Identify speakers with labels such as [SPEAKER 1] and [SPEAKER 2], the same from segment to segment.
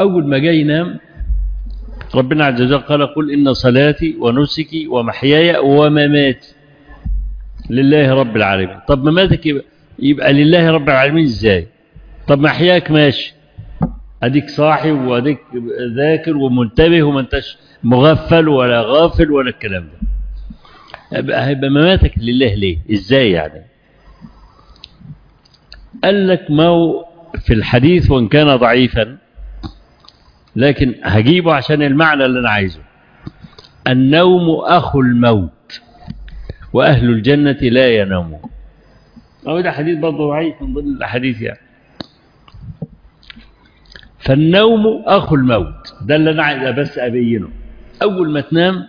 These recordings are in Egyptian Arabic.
[SPEAKER 1] أول ما جاي ينام ربنا عز وجل قال قل إن صلاتي ونسكي ومحياي ومماتي لله رب العالمين طب مماتك يبقى, يبقى لله رب العالمين ازاي طب محياك ماشي اديك صاحي واديك ذاكر ومنتبه وما انتش مغفل ولا غافل ولا الكلام ده هيبقى مماتك لله ليه ازاي يعني قال لك ما هو في الحديث وان كان ضعيفا لكن هجيبه عشان المعنى اللي انا عايزه النوم اخو الموت واهل الجنه لا ينامون هو ده حديث برضه ضعيف من ضمن الاحاديث يعني فالنوم اخو الموت ده اللي انا عايز بس ابينه اول ما تنام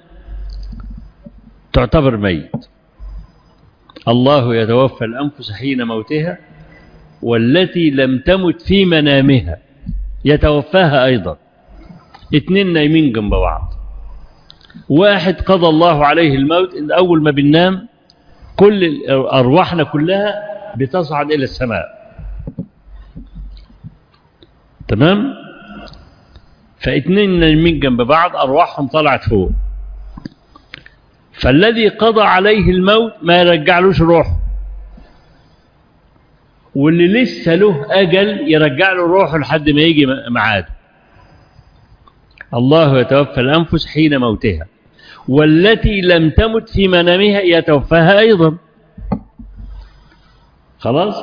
[SPEAKER 1] تعتبر ميت الله يتوفى الانفس حين موتها والتي لم تمت في منامها يتوفاها ايضا اتنين نايمين جنب بعض واحد قضى الله عليه الموت ان اول ما بننام كل ارواحنا كلها بتصعد الى السماء تمام فاتنين نايمين جنب بعض ارواحهم طلعت فوق فالذي قضى عليه الموت ما يرجعلوش روحه واللي لسه له اجل يرجع له روحه لحد ما يجي ميعاده الله يتوفى الانفس حين موتها والتي لم تمت في منامها يتوفاها ايضا خلاص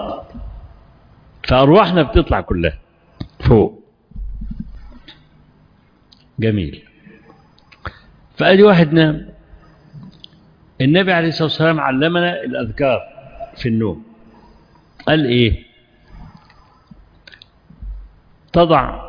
[SPEAKER 1] فارواحنا بتطلع كلها فوق جميل فادي واحد نام النبي عليه الصلاه والسلام علمنا الاذكار في النوم قال ايه تضع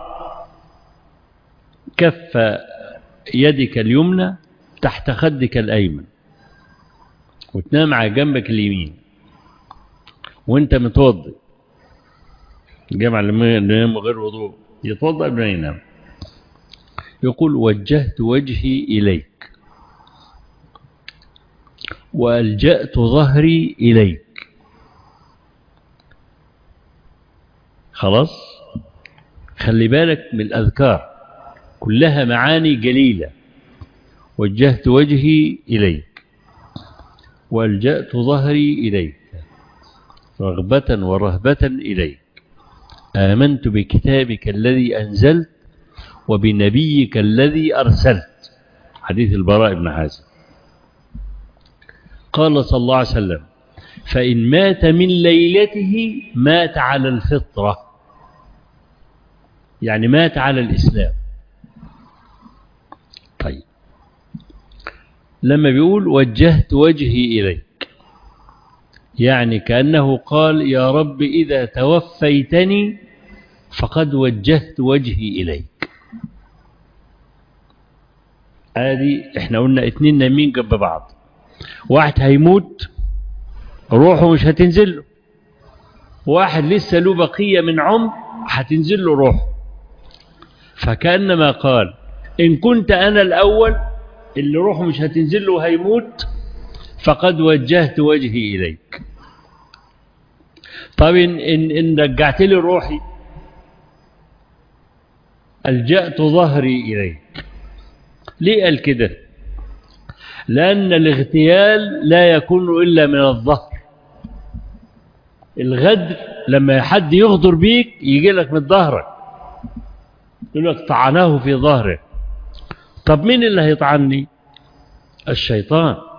[SPEAKER 1] كف يدك اليمنى تحت خدك الايمن وتنام على جنبك اليمين وانت متوضي الجامع اللي ينام غير وضوء يتوضا قبل ما ينام يقول وجهت وجهي اليك والجات ظهري اليك خلاص خلي بالك من الأذكار كلها معاني جليلة وجهت وجهي إليك والجأت ظهري إليك رغبة ورهبة إليك آمنت بكتابك الذي أنزلت وبنبيك الذي أرسلت حديث البراء بن حازم قال صلى الله عليه وسلم فإن مات من ليلته مات على الفطرة يعني مات على الإسلام طيب لما بيقول وجهت وجهي إليك يعني كأنه قال يا رب إذا توفيتني فقد وجهت وجهي إليك ادي احنا قلنا اتنين نايمين جنب بعض واحد هيموت روحه مش هتنزل له واحد لسه له بقية من عمر هتنزل له روحه فكأنما قال إن كنت أنا الأول اللي روحه مش هتنزل له وهيموت فقد وجهت وجهي إليك طب إن, إن, إن رجعت لي روحي ألجأت ظهري إليك ليه قال كده لأن الاغتيال لا يكون إلا من الظهر الغدر لما حد يغدر بيك يجي لك من ظهرك يقول لك طعناه في ظهره طب مين اللي هيطعني الشيطان